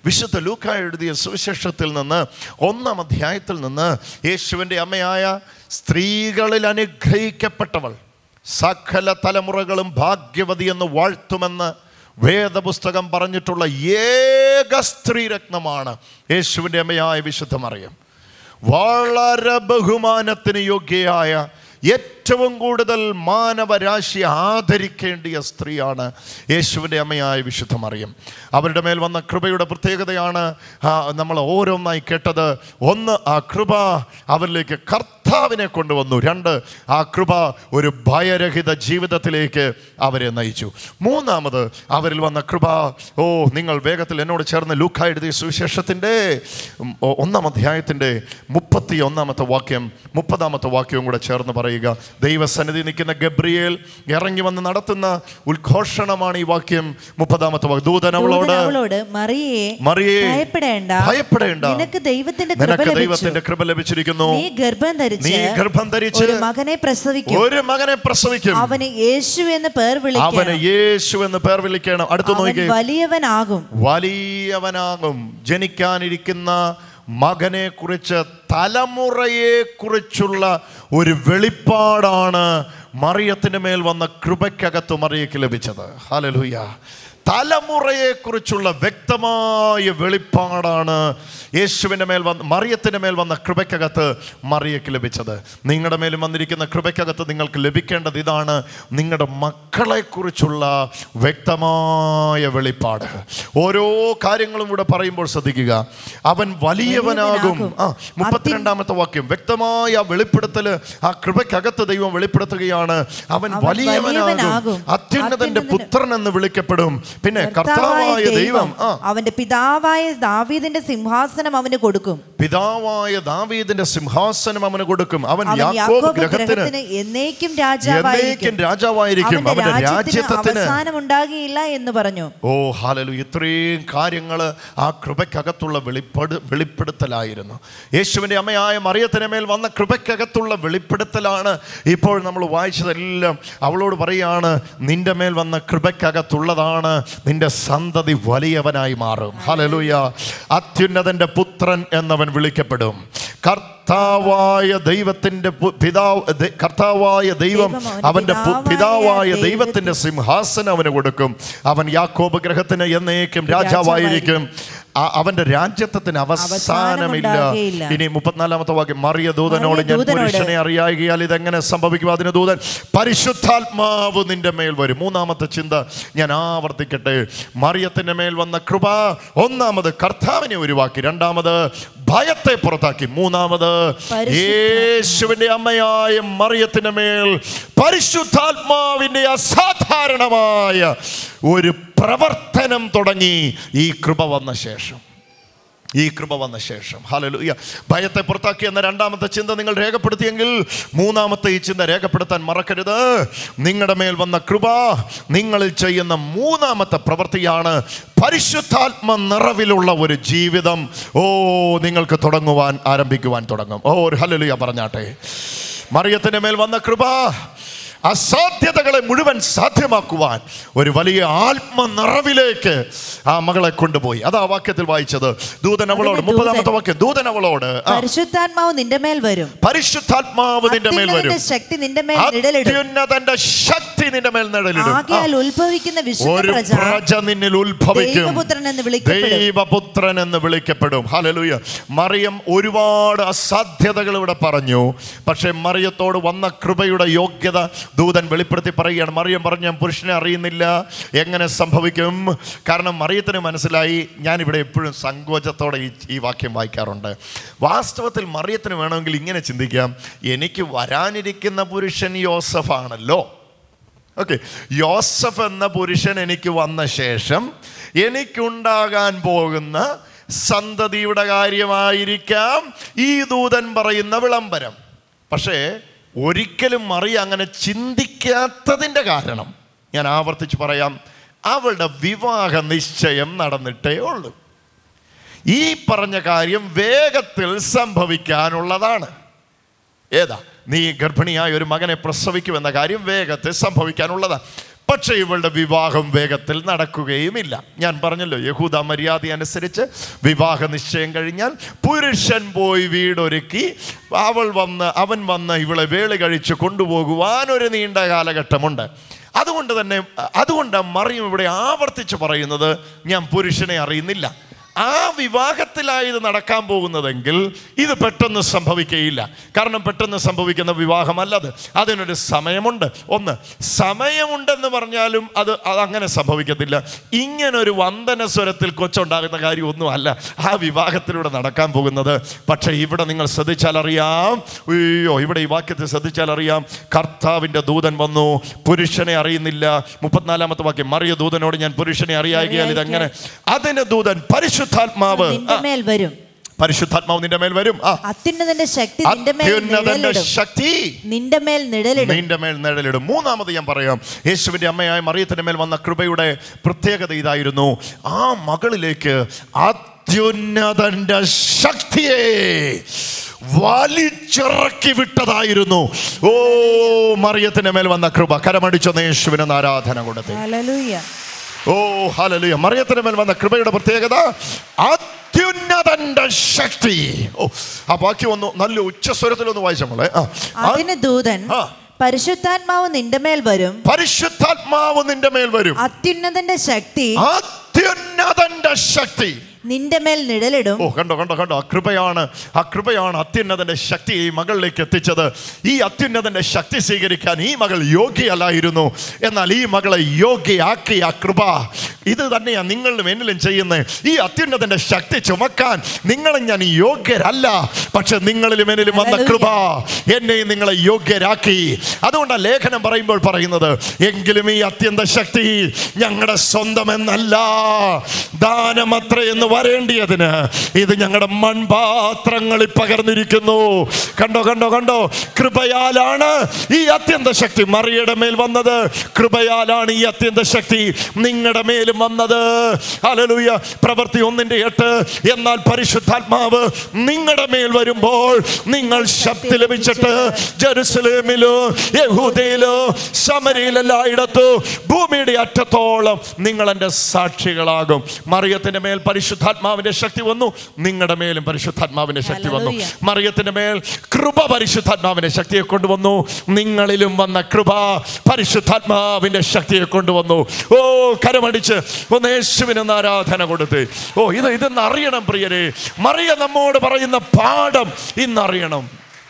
വിശുദ്ധ ലൂക്ക എഴുതിയ സുവിശേഷത്തിൽ നിന്ന് ഒന്നാം അധ്യായത്തിൽ നിന്ന് യേശുവിൻ്റെ അമ്മയായ സ്ത്രീകളിൽ അനുഗ്രഹിക്കപ്പെട്ടവൾ സകല തലമുറകളും ഭാഗ്യവതി എന്ന് വാഴ്ത്തുമെന്ന് വേദപുസ്തകം പറഞ്ഞിട്ടുള്ള ഏക സ്ത്രീരത്നമാണ് യേശുവിൻ്റെ അമ്മയായ വിശുദ്ധ മറിയം വളരെ ബഹുമാനത്തിന് യോഗ്യയായ ഏറ്റവും കൂടുതൽ മാനവരാശി ആദരിക്കേണ്ടിയ സ്ത്രീയാണ് യേശുവിൻ്റെ അമ്മയായ വിശുദ്ധ മറിയം അവരുടെ മേൽ വന്ന കൃപയുടെ പ്രത്യേകതയാണ് ആ, നമ്മൾ ഓരോന്നായി കേട്ടത് ഒന്ന് ആ കൃപ അവരിലേക്ക് കർത്താവിനെ കൊണ്ടുവന്നു രണ്ട് ആ കൃപ ഒരു ഭയരഹിത ജീവിതത്തിലേക്ക് അവരെ നയിച്ചു മൂന്നാമത് അവരിൽ വന്ന കൃപ ഓ നിങ്ങൾ വേഗത്തിൽ എന്നോട് ചേർന്ന് ലൂക്ക എഴുതിയ സുവിശേഷത്തിൻ്റെ ഉം, ഒ- ഒന്നാം അധ്യായത്തിൻ്റെ മുപ്പത്തി ഒന്നാമത്തെ വാക്യം മുപ്പതാമത്തെ വാക്യവും കൂടെ ചേർന്ന് പറയുക ദൈവസന്നിധി നിൽക്കുന്ന ഗബ്രിയേൽ ഇറങ്ങി വന്ന് നടത്തുന്ന ഉദ്ഘോഷണമാണ് ഈ വാക്യം മുപ്പതാമത്തെ വാക്യം ദൂതൻ അവളോട് ദൂതൻ അവളോട് മറിയേ മറിയേ ഭയപ്പെടേണ്ട ഭയപ്പെടേണ്ട നിനക്ക് ദൈവത്തിന്റെ കൃപ നിനക്ക് ലഭിച്ചു ദൈവത്തിന്റെ കൃപ ലഭിച്ചിരിക്കുന്നു നീ ഗർഭം ധരിച്ച് നീ ഗർഭം ധരിച്ച് ഒരു മകനെ പ്രസവിക്കും ഒരു മകനെ പ്രസവിക്കും അവന് യേശു എന്ന് പേർ അവന് വിളിക്കണം യേശു എന്ന് പേർ വിളിക്കണം അടുത്തു അവൻ നോക്കി വലിയവനാകും വലിയവനാകും ജനിക്കാനിരിക്കുന്ന മകനെ കുറിച്ച് തലമുറയെ കുറിച്ചുള്ള ഒരു വെളിപ്പാടാണ് മറിയത്തിന് മേൽ വന്ന കൃപയ്ക്കകത്ത് മറിയയ്ക്ക് ലഭിച്ചത് ഹാലലൂയ തലമുറയെക്കുറിച്ചുള്ള വ്യക്തമായ വെളിപ്പാടാണ് യേശുവിൻ്റെ മേൽ വന്ന് മറിയത്തിൻ്റെ മേൽ വന്ന കൃപയ്ക്കകത്ത് മറിയയ്ക്ക് ലഭിച്ചത് നിങ്ങളുടെ മേലും വന്നിരിക്കുന്ന കൃപയ്ക്കകത്ത് നിങ്ങൾക്ക് ലഭിക്കേണ്ടത് ഇതാണ് നിങ്ങളുടെ മക്കളെക്കുറിച്ചുള്ള വ്യക്തമായ വെളിപ്പാട് ഓരോ കാര്യങ്ങളും ഇവിടെ പറയുമ്പോൾ ശ്രദ്ധിക്കുക അവൻ വലിയവനാകും ആ മുപ്പത്തിരണ്ടാമത്തെ വാക്യം വ്യക്തമായ ആ വെളിപ്പെടുത്തല് ആ കൃപയ്ക്കകത്ത് ദൈവം വെളിപ്പെടുത്തുകയാണ് അവൻ അവൻ വലിയവനാകും വലിയവനാകും. അത്യുന്നതന്റെ അത്യുന്നതന്റെ പുത്രൻ എന്ന് വിളിക്കപ്പെടും പിന്നെ കർത്താവായ കർത്താവായ ദൈവം ആ അവന്റെ പിതാവായ ദാവീദിന്റെ സിംഹാസനം അവന് കൊടുക്കും പിതാവായ ദാവീദിന്റെ സിംഹാസനം അവന് കൊടുക്കും അവൻ അവൻ യാക്കോബ് യാക്കോബ് ഗ്രഹത്തിന് ഗ്രഹത്തിന് എന്നേക്കും എന്നേക്കും രാജാവായിരിക്കും രാജാവായിരിക്കും അവന്റെ അവന്റെ രാജ്യത്തിന് രാജ്യത്വത്തിന് അവസാനം ഉണ്ടാകിയില്ല എന്ന് പറഞ്ഞു ഓ ഹാലലു ഇത്രയും കാര്യങ്ങൾ ആ കൃപയ്ക്കകത്തുള്ള വെളിപ്പെടു വെളിപ്പെടുത്തലായിരുന്നു യേശുവിൻ്റെ അമ്മയായ മറിയത്തിന് മേൽ വന്ന കൃപയ്ക്കകത്തുള്ള വെളിപ്പെടുത്തലാണ് ഇപ്പോൾ നമ്മൾ വായിച്ചതെല്ലാം അവളോട് പറയാണ് നിന്റെ മേൽ വന്ന കൃപയ്ക്കകത്തുള്ളതാണ് നിന്റെ സന്തതി വലിയവനായി മാറും ഹലലുയ അത്യുന്നതൻ്റെ പുത്രൻ എന്നവൻ വിളിക്കപ്പെടും കർത്താവായ ദൈവത്തിൻ്റെ പു- പിതാവ് ദ- കർത്താവായ ദൈവം ദൈവം അവന്റെ അവൻ്റെ പു- പിതാവായ പിതാവായ ദൈവത്തിന് ദൈവത്തിൻ്റെ സിംഹാസനം അവന് കൊടുക്കും അവൻ യാക്കോബ് ഗ്രഹത്തിന് എന്നേക്കും രാജാവായിരിക്കും ആ- അവന്റെ രാജ്യത്വത്തിന് അവസാനമില്ല അവസാനമുണ്ടാകുകയില്ല. ഇനി മുപ്പത്തിനാലാമത്തെ വാക്യം മറിയ ദൂതനോട് മറിയ ഞാൻ ദൂതനോട് പുരുഷനെ അറിയാകിയാൽ ഇതെങ്ങനെ സംഭവിക്കും അതിന് ദൂതൻ പരിശുദ്ധാത്മാവ് നിന്റെ മേൽ വരും മൂന്നാമത്തെ ചിന്ത ഞാൻ ആവർത്തിക്കട്ടെ മറിയത്തിന്റെ മേൽ വന്ന കൃപ ഒന്നാമത് കർത്താവിനെ ഒഴിവാക്കി രണ്ടാമത് ഭയത്തെ പുറത്താക്കി മൂന്നാമത് യേശുവിന്റെ അമ്മയായ മറിയത്തിന്റെ മേൽ പരിശുദ്ധാത്മാവിന്റെ അസാധാരണമായ ഒരു പ്രവർത്തനം തുടങ്ങി ഈ കൃപ വന്ന ശേഷം ഈ കൃപ വന്ന ശേഷം ഹലലുയ ഭയത്തെ പുറത്താക്കി എന്ന രണ്ടാമത്തെ ചിന്ത നിങ്ങൾ രേഖപ്പെടുത്തിയെങ്കിൽ മൂന്നാമത്തെ ഈ ചിന്ത രേഖപ്പെടുത്താൻ മറക്കരുത് നിങ്ങളുടെ മേൽ വന്ന കൃപ നിങ്ങളിൽ ചെയ്യുന്ന മൂന്നാമത്തെ പ്രവൃത്തിയാണ് പരിശുദ്ധാത്മ നിറവിലുള്ള ഒരു ജീവിതം ഓ നിങ്ങൾക്ക് തുടങ്ങുവാൻ ആരംഭിക്കുവാൻ തുടങ്ങും ഓ ഒരു ഹലലുയ പറഞ്ഞാട്ടെ മറിയത്തിൻ്റെ മേൽ വന്ന കൃപ അസാധ്യതകളെ മുഴുവൻ സാധ്യമാക്കുവാൻ ഒരു വലിയ ആത്മനിറവിലേക്ക് ആ മകളെ കൊണ്ടുപോയി അത് ആ വാക്യത്തിൽ വായിച്ചത് ദൂതൻ അവളോട് അതിന് മുപ്പതാമത്തെ ദൂതൻ- വാക്യം ദൂതൻ അവളോട് ആ, പരിശുദ്ധാത്മാവ് നിന്റെ മേൽ വരും പരിശുദ്ധാത്മാവ് നിന്റെ മേൽ വരും അത്യുന്നതന്റെ ശക്തി നിന്റെ മേൽ നിഴലിടും അത്യുന്നതന്റെ ശക്തി നിന്റെ മേൽ നിഴലിടും ആ, ആകയാൽ ഉത്ഭവിക്കുന്ന വിശുദ്ധ ഒരു പ്രജ പ്രജ നിന്നിൽ ഉത്ഭവിക്കും ദൈവപുത്രൻ എന്ന് വിളിക്കപ്പെടും ദൈവപുത്രൻ എന്ന് വിളിക്കപ്പെടും ഹലലുയ മറിയം ഒരുപാട് അസാധ്യതകൾ ഇവിടെ പറഞ്ഞു പക്ഷെ മറിയത്തോട് വന്ന കൃപയുടെ യോഗ്യത ദൂതൻ വെളിപ്പെടുത്തി പറയുകയാണ് മറിയം പറഞ്ഞു ഞാൻ പുരുഷനെ അറിയുന്നില്ല എങ്ങനെ സംഭവിക്കും കാരണം മറിയത്തിന് മനസ്സിലായി ഞാനിവിടെ എപ്പോഴും സങ്കോചത്തോടെ ഈ ഈ വാക്യം വായിക്കാറുണ്ട് വാസ്തവത്തിൽ മറിയത്തിന് വേണമെങ്കിൽ ഇങ്ങനെ ചിന്തിക്കാം എനിക്ക് വരാനിരിക്കുന്ന പുരുഷൻ യോസഫാണല്ലോ ഓക്കെ യോസഫ് എന്ന പുരുഷൻ എനിക്ക് വന്ന ശേഷം എനിക്കുണ്ടാകാൻ പോകുന്ന സന്തതിയുടെ കാര്യമായിരിക്കാം ഈ ദൂതൻ പറയുന്ന വിളംബരം പക്ഷേ ഒരിക്കലും മറിയ അങ്ങനെ ചിന്തിക്കാത്തതിൻ്റെ കാരണം ഞാൻ ആവർത്തിച്ച് പറയാം അവളുടെ വിവാഹ നിശ്ചയം നടന്നിട്ടേ ഉള്ളൂ ഈ പറഞ്ഞ കാര്യം വേഗത്തിൽ സംഭവിക്കാനുള്ളതാണ് ഏതാ നീ ഗർഭിണിയായ ഒരു മകനെ പ്രസവിക്കുമെന്ന കാര്യം വേഗത്തിൽ സംഭവിക്കാനുള്ളതാണ് പക്ഷേ ഇവളുടെ വിവാഹം വേഗത്തിൽ നടക്കുകയുമില്ല ഞാൻ പറഞ്ഞല്ലോ യഹൂദ മര്യാദ അനുസരിച്ച് വിവാഹ നിശ്ചയം കഴിഞ്ഞാൽ പുരുഷൻ പോയി വീടൊരുക്കി അവൾ വന്ന് അവൻ വന്ന് ഇവളെ വേളി കഴിച്ച് കൊണ്ടുപോകുവാൻ ഒരു നീണ്ട കാലഘട്ടമുണ്ട് അതുകൊണ്ട് തന്നെ അതുകൊണ്ട് മറിയം ഇവിടെ ആവർത്തിച്ച് പറയുന്നത് ഞാൻ പുരുഷനെ അറിയുന്നില്ല ആ വിവാഹത്തിലായി ഇത് നടക്കാൻ പോകുന്നതെങ്കിൽ ഇത് പെട്ടെന്ന് സംഭവിക്കുകയില്ല കാരണം പെട്ടെന്ന് സംഭവിക്കുന്ന വിവാഹമല്ലത് അതിനൊരു സമയമുണ്ട് ഒന്ന് സമയമുണ്ടെന്ന് പറഞ്ഞാലും അത് അത് അങ്ങനെ സംഭവിക്കത്തില്ല ഇങ്ങനൊരു വന്ദന സ്വരത്തിൽ കൊച്ചുണ്ടാകുന്ന കാര്യമൊന്നും അല്ല ആ വിവാഹത്തിലൂടെ നടക്കാൻ പോകുന്നത് പക്ഷേ ഇവിടെ നിങ്ങൾ ശ്രദ്ധിച്ചാൽ അറിയാം അയ്യോ ഇവിടെ ഈ വാക്യത്തിൽ ശ്രദ്ധിച്ചാൽ അറിയാം കർത്താവിൻ്റെ ദൂതൻ വന്നു പുരുഷനെ അറിയുന്നില്ല മുപ്പത്തിനാലാമത്തെ വാക്യം മറിയ ദൂതനോട് ഞാൻ പുരുഷനെ അറിയാകിയാൽ ഇതെങ്ങനെ അതിന് ദൂതൻ പരിശുദ്ധാത്മാവ് നിന്റെ ആ, മേൽ വരും പരിശുദ്ധാത്മാവ് നിന്റെ മേൽ വരും ആ അത്യുന്നതന്റെ ശക്തി നിന്റെ മേൽ അത്യുന്നതന്റെ നിഴലിടും ശക്തി നിന്റെ മേൽ നിഴലിടും നിന്റെ മേൽ നിഴലിടും മൂന്നാമത് ഞാൻ പറയാം യേശുവിന്റെ അമ്മയായ മറിയത്തിന്റെ മേൽ വന്ന കൃപയുടെ പ്രത്യേകത ഇതായിരുന്നു ആ മകളിലേക്ക് അത്യുന്നതന്റെ ശക്തിയെ വലിച്ചിറക്കി വിട്ടതായിരുന്നു ഓ മറിയത്തിന്റെ മേൽ വന്ന കൃപ കരമടിച്ചൊന്ന് യേശുവിന് ഒന്ന് ആരാധന കൊടുത്തേ ഹല്ലേലൂയ ഓ ഹല്ലേലൂയ മറിയത്തിന് മേൽ വന്ന കൃപയുടെ പ്രത്യേകത അത്യുന്നതന്റെ ശക്തി ഓ ആ വാക്യം ഒന്ന് നല്ല ഉച്ചസ്വരത്തിൽ ഒന്ന് വായിച്ച മോളെ ആ ആ, അതിന് ദൂതൻ ആ. പരിശുദ്ധാത്മാവ് നിന്റെ മേൽ വരും പരിശുദ്ധാത്മാവ് നിന്റെ മേൽ വരും അത്യുന്നതന്റെ ശക്തി അത്യുന്നതന്റെ ശക്തി നിന്റെ മേൽ നിഴലിടും ഓ കണ്ടോ കണ്ടോ കണ്ടോ ആ കൃപയാണ് ആ കൃപയാണ് അത്യുന്നതന്റെ ശക്തി ഈ മകളിലേക്ക് എത്തിച്ചത് ഈ അത്യുന്നതന്റെ ശക്തി സ്വീകരിക്കാൻ ഈ മകൾ യോഗ്യയല്ലായിരുന്നു എന്നാൽ ഈ മകളെ യോഗ്യയാക്കി ആ കൃപ ഇത് തന്നെയാണ് നിങ്ങളിലും എന്നിലും ചെയ്യുന്നത് ഈ അത്യുന്നതന്റെ ശക്തി ചുമക്കാൻ നിങ്ങളും ഞാൻ യോഗ്യരല്ല പക്ഷെ നിങ്ങളിലും എന്നിലും വന്ന കൃപ എന്നെയും നിങ്ങളെ യോഗ്യരാക്കി അതുകൊണ്ടാണ് ലേഖനം പറയുമ്പോൾ പറയുന്നത് എങ്കിലും ഈ അത്യന്ത ശക്തി ഞങ്ങളുടെ സ്വന്തമെന്നല്ല ദാനമത്ര എന്ന് വരേണ്ടിയതിന് ഇത് ഞങ്ങളുടെ മൺപാത്രങ്ങളിൽ പകർന്നിരിക്കുന്നു കണ്ടോ കണ്ടോ കണ്ടോ കൃപയാലാണ് ഈ അത്യന്ത ശക്തി മറിയുടെ മേൽ വന്നത് കൃപയാലാണ് ഈ അത്യന്ത ശക്തി നിങ്ങളുടെ മേലും വന്നത് ഹല്ലേലൂയ പ്രവൃത്തി ഒന്നിന്റെ എട്ട് എന്നാൽ പരിശുദ്ധാത്മാവ് നിങ്ങളുടെ മേൽ വരുമ്പോൾ നിങ്ങൾ ശക്തി ലഭിച്ചിട്ട് ജെറുസലേമിലോ യഹൂദയിലോ സമരയിലെല്ലായിടത്തും ഭൂമിയുടെ അറ്റത്തോളം നിങ്ങൾ എൻ്റെ സാക്ഷികളാകും മറിയത്തിന്റെ മേൽ പരിശുദ്ധാത്മാവിന്റെ ശക്തി വന്നു നിങ്ങളുടെ മേലും പരിശുദ്ധാത്മാവിന്റെ ശക്തി വന്നു ഹല്ലേലൂയ. മറിയത്തിന്റെ മേൽ കൃപ പരിശുദ്ധാത്മാവിന്റെ ശക്തിയെ കൊണ്ടുവന്നു നിങ്ങളിലും വന്ന കൃപ പരിശുദ്ധാത്മാവിന്റെ ശക്തിയെ കൊണ്ടുവന്നു ഓ കരമടിച്ച് ഒന്ന് യേശുവിനൊന്ന് ആരാധന കൊടുത്ത് ഓ ഇത് ഇതെന്ന് അറിയണം പ്രിയരെ മറിയ നമ്മോട് പറയുന്ന പാഠം ഇന്നറിയണം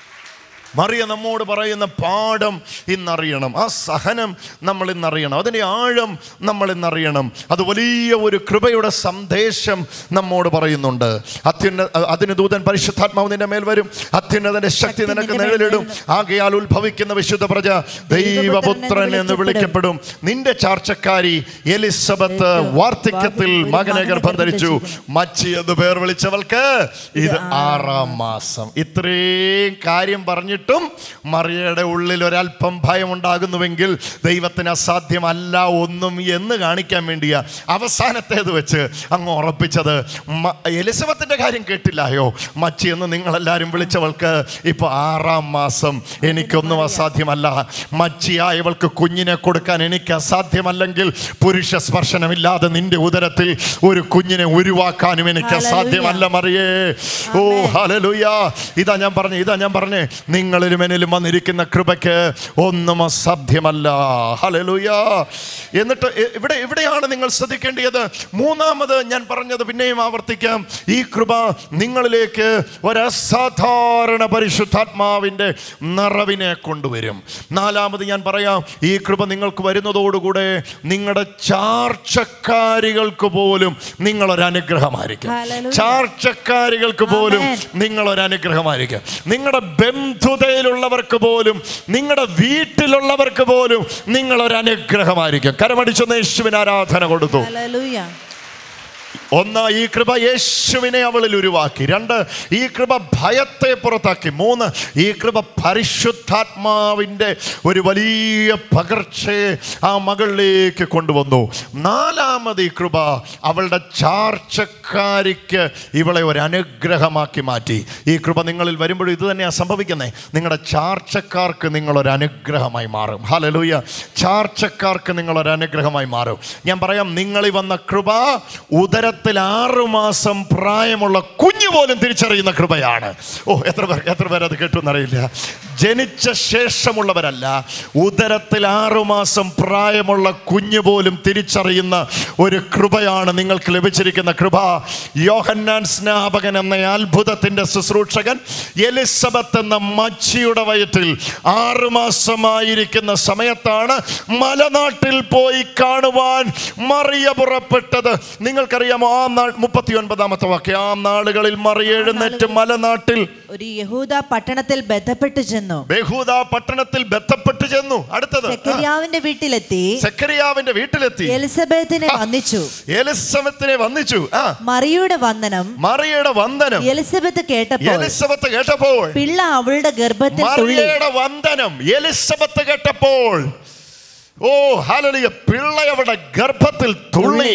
മറിയ നമ്മോട് പറയുന്ന പാഠം ഇന്നറിയണം ആ സഹനം നമ്മൾ ഇന്നറിയണം അതിൻ്റെ ആഴം നമ്മൾ ഇന്നറിയണം അത് വലിയ ഒരു കൃപയുടെ സന്ദേശം നമ്മോട് പറയുന്നുണ്ട് അത്യുന്ന അതിന് ദൂതൻ പരിശുദ്ധാത്മാവ് നിന്റെ മേൽ വരും അത്യുന്നതന്റെ ശക്തി നിനക്ക് നിന്റെ മേൽ നിഴലിടും ആകയാൽ ഉത്ഭവിക്കുന്ന വിശുദ്ധ പ്രജ ദൈവപുത്രൻ എന്ന് വിളിക്കപ്പെടും നിന്റെ ചാർച്ചക്കാരി എലിസബത്ത് വാർദ്ധക്യത്തിൽ മകനെ ഗർഭം ധരിച്ചു മച്ചി എന്ന് പേർ വിളിച്ചവൾക്ക് ഇത് ആറാം മാസം ഇത്രയും കാര്യം പറഞ്ഞിട്ടും മറിയയുടെ ഉള്ളിൽ ഒരല്പം ഭയമുണ്ടാകുന്നുവെങ്കിൽ ദൈവത്തിന് അസാധ്യമല്ല ഒന്നും എന്ന് കാണിക്കാൻ വേണ്ടിയാ അവസാനത്തേത് വെച്ച് അങ്ങ് ഉറപ്പിച്ചത് മ- എലിസബത്തിന്റെ കാര്യം കേട്ടില്ലായോ മച്ചി എന്ന് നിങ്ങളെല്ലാവരും വിളിച്ചവൾക്ക് ഇപ്പൊ ആറാം മാസം എനിക്കൊന്നും അസാധ്യമല്ല മച്ചിയായവൾക്ക് കുഞ്ഞിനെ കൊടുക്കാൻ എനിക്ക് അസാധ്യമല്ലെങ്കിൽ പുരുഷ സ്പർശനമില്ലാതെ നിന്റെ ഉദരത്തിൽ ഒരു കുഞ്ഞിനെ ഉരുവാക്കാനും എനിക്ക് ഹല്ലേലൂയ. അസാധ്യമല്ല മറിയേ ഓ ഹലലുയ ഇതാ ഞാൻ പറഞ്ഞു ഇതാ ഞാൻ പറഞ്ഞേ നിങ്ങളിലും എന്നിലും വന്നിരിക്കുന്ന കൃപയ്ക്ക് ഒന്നും അസാധ്യമല്ല ഹലലുയ എന്നിട്ട് ഇ- ഇവിടെ ഇവിടെയാണ് നിങ്ങൾ ശ്രദ്ധിക്കേണ്ടത് മൂന്നാമത് ഞാൻ പറഞ്ഞത് പിന്നെയും ആവർത്തിക്കാം ഈ കൃപ നിങ്ങളിലേക്ക് ഒരസാധാരണ പരിശുദ്ധാത്മാവിൻ്റെ നിറവിനെ കൊണ്ടുവരും നാലാമത് ഞാൻ പറയാം ഈ കൃപ നിങ്ങൾക്ക് വരുന്നതോടുകൂടെ നിങ്ങളുടെ ചാർച്ചക്കാരികൾക്ക് പോലും നിങ്ങളൊരു അനുഗ്രഹമായിരിക്കും ഹല്ലേലൂയ. ചാർച്ചക്കാരികൾക്ക് പോലും ആമേൻ. നിങ്ങളൊരു അനുഗ്രഹമായിരിക്കും നിങ്ങളുടെ ബന്ധുതയിലുള്ളവർക്ക് പോലും നിങ്ങളുടെ വീട്ടിലുള്ളവർക്ക് പോലും നിങ്ങളൊരു അനുഗ്രഹമായിരിക്കും കരമടിച്ചൊന്ന് യേശുവിന് ആരാധന കൊടുത്തു ഹല്ലേലൂയ ഒന്ന് ഈ കൃപ യേശുവിനെ അവളിൽ ഉരുവാക്കി രണ്ട് ഈ കൃപ ഭയത്തെ പുറത്താക്കി മൂന്ന് ഈ കൃപ പരിശുദ്ധാത്മാവിൻ്റെ ഒരു വലിയ പകർച്ചയെ ആ മകളിലേക്ക് കൊണ്ടുവന്നു നാലാമത് ഈ കൃപ അവളുടെ ചാർച്ചക്കാരിക്ക് ഇവളെ ഒരു അനുഗ്രഹമാക്കി മാറ്റി ഈ കൃപ നിങ്ങളിൽ വരുമ്പോഴും ഇത് തന്നെയാണ് സംഭവിക്കുന്നത് നിങ്ങളുടെ ചാർച്ചക്കാർക്ക് നിങ്ങളൊരു അനുഗ്രഹമായി മാറും ഹലലൂയ ചാർച്ചക്കാർക്ക് നിങ്ങളൊരു അനുഗ്രഹമായി മാറും ഞാൻ പറയാം നിങ്ങളിൽ വന്ന കൃപ ഉദരത്തിൽ ആറുമാസം പ്രായമുള്ള കുഞ്ഞു പോലും തിരിച്ചറിയുന്ന കൃപയാണ് ഓ എത്ര പേർ എത്ര പേർ അത് കേട്ടുമെന്നറിയില്ല ജനിച്ച ശേഷമുള്ളവരല്ല ഉദരത്തിൽ ആറുമാസം പ്രായമുള്ള കുഞ്ഞു പോലും തിരിച്ചറിയുന്ന ഒരു കൃപയാണ് നിങ്ങൾക്ക് ലഭിച്ചിരിക്കുന്ന കൃപ യോഹന്നാൻ സ്നാപകൻ എന്ന അത്ഭുതത്തിൻ്റെ ശുശ്രൂഷകൻ എലിസബത്ത് എന്ന മച്ചിയുടെ വയറ്റിൽ ആറുമാസമായിരിക്കുന്ന സമയത്താണ് മലനാട്ടിൽ പോയി കാണുവാൻ മറിയ പുറപ്പെട്ടത് നിങ്ങൾക്കറിയാമോ ആ നാൾ മുപ്പത്തി ഒൻപതാമത്തെ വാക്യം ആ നാളുകളിൽ മറിയ എഴുന്നേറ്റ് മലനാട്ടിൽ ഒരു യഹൂദ പട്ടണത്തിൽ ബന്ധപ്പെട്ടു ചെന്നു ബഹൂദ പട്ടണത്തിൽ ബന്ധപ്പെട്ട് ചെന്നു അടുത്തത് സെക്കരിയാവിന്റെ വീട്ടിലെത്തി സെക്കരിയാവിന്റെ വീട്ടിലെത്തി എലിസബത്തിനെ വന്ദിച്ചു എലിസബത്തിനെ വന്നിച്ചു ആ മറിയുടെ വന്ദനം മറിയയുടെ വന്ദനം എലിസബത്ത് കേട്ടപ്പോൾ എലിസബത്ത് കേട്ടപ്പോൾ പിള്ള അവളുടെ ഗർഭത്തിൽ തുള്ളി മറിയയുടെ വന്ദനം എലിസബത്ത് കേട്ടപ്പോൾ ഓ ഹാലലുയ പിള്ളയവിടെ ഗർഭത്തിൽ തുള്ളി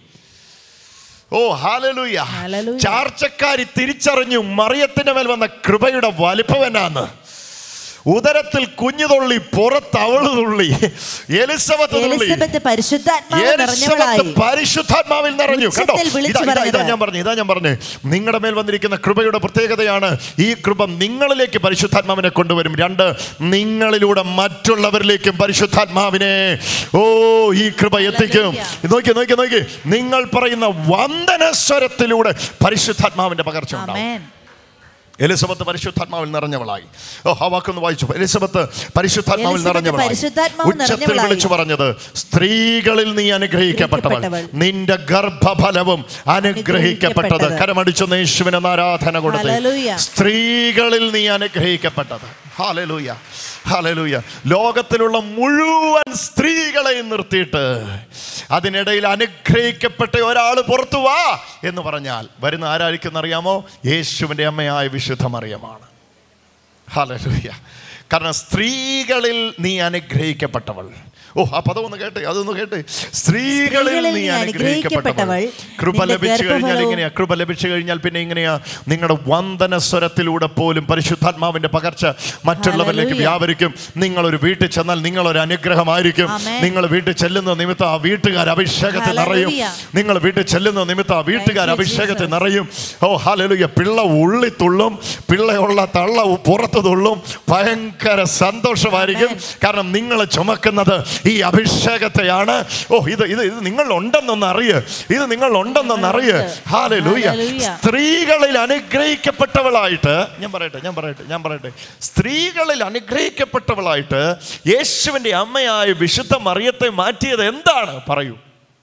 ഓ ഹാലലുയ ഹല്ലേലൂയ. ചാർച്ചക്കാരി തിരിച്ചറിഞ്ഞു മറിയത്തിന്റെ മേൽ വന്ന കൃപയുടെ വലിപ്പം എന്നാന്ന് ഉദരത്തിൽ കുഞ്ഞു തുള്ളി പുറത്ത് അവള് തുള്ളി എലിസബത്ത് തുള്ളി എലിസബത്ത് പരിശുദ്ധാത്മാവ് എലിസബത്ത് നിറഞ്ഞവളായി പരിശുദ്ധാത്മാവിൽ നിറഞ്ഞു കണ്ടോ ഉച്ചത്തിൽ വിളിച്ചു ഇതാ- ഇതാ- ഇതാ പറഞ്ഞത്. ഞാൻ പറഞ്ഞു ഇതാ ഞാൻ പറഞ്ഞു നിങ്ങളുടെ മേൽ വന്നിരിക്കുന്ന കൃപയുടെ പ്രത്യേകതയാണ് ഈ കൃപ നിങ്ങളിലേക്ക് പരിശുദ്ധാത്മാവിനെ കൊണ്ടുവരും രണ്ട് നിങ്ങളിലൂടെ മറ്റുള്ളവരിലേക്കും പരിശുദ്ധാത്മാവിനെ ഓ ഈ കൃപ എത്തിക്കും നോക്കി നോക്കി നോക്കി നിങ്ങൾ പറയുന്ന വന്ദനസ്വരത്തിലൂടെ പരിശുദ്ധാത്മാവിന്റെ പകർച്ച ഉണ്ടാവും ആമേൻ എലിസബത്ത് പരിശുദ്ധാത്മാവിൽ നിറഞ്ഞവളായി ഓ ആ വാക്കൊന്ന് വായിച്ചു എലിസബത്ത് പരിശുദ്ധാത്മാവിൽ എലിസബത്ത് നിറഞ്ഞവളായി പരിശുദ്ധാത്മാവിൽ ഉച്ചത്തിൽ നിറഞ്ഞവളായി. വിളിച്ചു പറഞ്ഞത് സ്ത്രീകളിൽ നീ അനുഗ്രഹിക്കപ്പെട്ടവൾ അനുഗ്രഹിക്കപ്പെട്ടവൾ. നിന്റെ ഗർഭഫലവും അനുഗ്രഹിക്കപ്പെട്ടത് അനുഗ്രഹിക്കപ്പെട്ടത്. കരമടിച്ചു യേശുവിന് ആരാധന കൊടുത്ത് ഹല്ലേലൂയ. സ്ത്രീകളിൽ നീ അനുഗ്രഹിക്കപ്പെട്ടത് ഹാലലൂയ ഹാലലൂയ ലോകത്തിലുള്ള മുഴുവൻ സ്ത്രീകളെയും നിർത്തിയിട്ട് അതിനിടയിൽ അനുഗ്രഹിക്കപ്പെട്ട ഒരാൾ പുറത്തു വാ എന്ന് പറഞ്ഞാൽ വരുന്ന ആരായിരിക്കും അറിയാമോ യേശുവിൻ്റെ അമ്മയായ വിശുദ്ധ മറിയമാണ് ഹാലലൂയ കാരണം സ്ത്രീകളിൽ നീ അനുഗ്രഹിക്കപ്പെട്ടവൾ ഓ ആ പദം ഒന്ന് കേട്ടെ അതൊന്ന് കേട്ടെ സ്ത്രീകളിൽ നീ അനുഗ്രഹിക്കപ്പെട്ടവൾ കൃപ നിന്റെ ലഭിച്ചു കഴിഞ്ഞാൽ ഗർഭഫലവും- ഇങ്ങനെയാ കൃപ ലഭിച്ചു കഴിഞ്ഞാൽ പിന്നെ ഇങ്ങനെയാ നിങ്ങളുടെ വന്ദന സ്വരത്തിലൂടെ പോലും പരിശുദ്ധാത്മാവിന്റെ പകർച്ച മറ്റുള്ളവരിലേക്ക് ഹല്ലേലൂയ. വ്യാപരിക്കും നിങ്ങൾ ഒരു വീട്ടിൽ ചെന്നാൽ നിങ്ങൾ ഒരു അനുഗ്രഹമായിരിക്കും ആമേൻ. നിങ്ങൾ വീട്ടിൽ ചെല്ലുന്ന നിമിത്തം ആ വീട്ടുകാർ അഭിഷേകത്തിൽ നിറയും ഹല്ലേലൂയ. നിങ്ങൾ വീട്ടിൽ ചെല്ലുന്ന നിമിത്തം ആ വീട്ടുകാർ Thank you, അഭിഷേകത്തിൽ Jesus. നിറയും ഓ ഹാലലുയ പിള്ള ഉള്ളി തുള്ളും പിള്ളയുള്ള തള്ള പുറത്ത് തുള്ളും ഭയങ്കര സന്തോഷമായിരിക്കും കാരണം നിങ്ങൾ ചുമക്കുന്നത് ഈ അഭിഷേകത്തെയാണ് ഓ ഇത് ഇത് ഇത് നിങ്ങൾ ഉണ്ടെന്നൊന്ന് അറിയ് ഇത് നിങ്ങൾ ഉണ്ടെന്നൊന്ന് അറിയ് ഹാലലൂയ ഹല്ലേലൂയ. സ്ത്രീകളിൽ അനുഗ്രഹിക്കപ്പെട്ടവളായിട്ട് ഞാൻ പറയട്ടെ ഞാൻ പറയട്ടെ ഞാൻ പറയട്ടെ സ്ത്രീകളിൽ അനുഗ്രഹിക്കപ്പെട്ടവളായിട്ട് യേശുവിൻ്റെ അമ്മയായ വിശുദ്ധ മറിയത്തെ മാറ്റിയത് എന്താണ് പറയൂ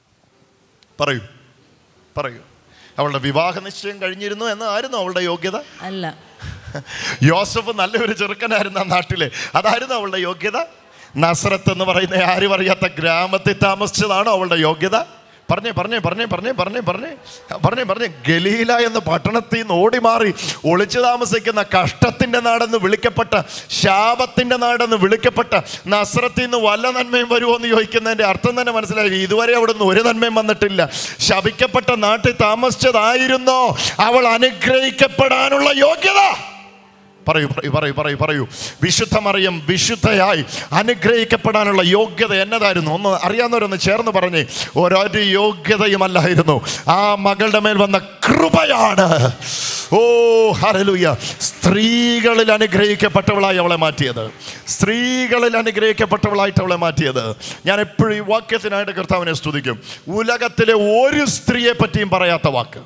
പറയൂ പറയൂ അവളുടെ വിവാഹ നിശ്ചയം കഴിഞ്ഞിരുന്നു എന്നായിരുന്നു അവളുടെ യോഗ്യത അല്ല യോസഫ് നല്ലൊരു ചെറുക്കനായിരുന്നു ആ നാട്ടിലെ അതായിരുന്നു അവളുടെ യോഗ്യത നസ്രത്ത് എന്ന് പറയുന്ന ആരും അറിയാത്ത ഗ്രാമത്തിൽ താമസിച്ചതാണോ അവളുടെ യോഗ്യത പറഞ്ഞേ പറഞ്ഞേ പറഞ്ഞേ പറഞ്ഞേ പറഞ്ഞേ പറഞ്ഞേ പറഞ്ഞേ പറഞ്ഞേ ഗലീല എന്ന പട്ടണത്തിൽ നിന്ന് ഓടി മാറി ഒളിച്ചു താമസിക്കുന്ന കഷ്ടത്തിൻ്റെ നാടെന്ന് വിളിക്കപ്പെട്ട ശാപത്തിൻ്റെ നാടെന്ന് വിളിക്കപ്പെട്ട നസ്രത്തിൽ നിന്ന് വല്ല നന്മയും വരുമോ എന്ന് ചോദിക്കുന്നതിൻ്റെ അർത്ഥം തന്നെ മനസ്സിലായി ഇതുവരെ അവിടെ നിന്ന് ഒരു നന്മയും വന്നിട്ടില്ല ശപിക്കപ്പെട്ട നാട്ടിൽ താമസിച്ചതായിരുന്നോ അവൾ അനുഗ്രഹിക്കപ്പെടാനുള്ള യോഗ്യത പറയൂ പറയൂ പറയൂ പറയൂ പറയൂ വിശുദ്ധ മറിയം വിശുദ്ധയായി അനുഗ്രഹിക്കപ്പെടാനുള്ള യോഗ്യത എന്നതായിരുന്നു ഒന്ന് അറിയാവുന്നവരൊന്ന് ചേർന്ന് പറഞ്ഞേ ഓരോരു യോഗ്യതയുമല്ലായിരുന്നു ആ മകളുടെ മേൽ വന്ന കൃപയാണ് ഓ ഹരലുയ സ്ത്രീകളിൽ അനുഗ്രഹിക്കപ്പെട്ടവളായി അവളെ മാറ്റിയത് സ്ത്രീകളിൽ അനുഗ്രഹിക്കപ്പെട്ടവളായിട്ട് അവളെ മാറ്റിയത് ഞാൻ എപ്പോഴും ഈ വാക്യത്തിനായിട്ട് കർത്താവിനെ സ്തുതിക്കും ഉലകത്തിലെ ഒരു സ്ത്രീയെ പറ്റിയും പറയാത്ത വാക്ക്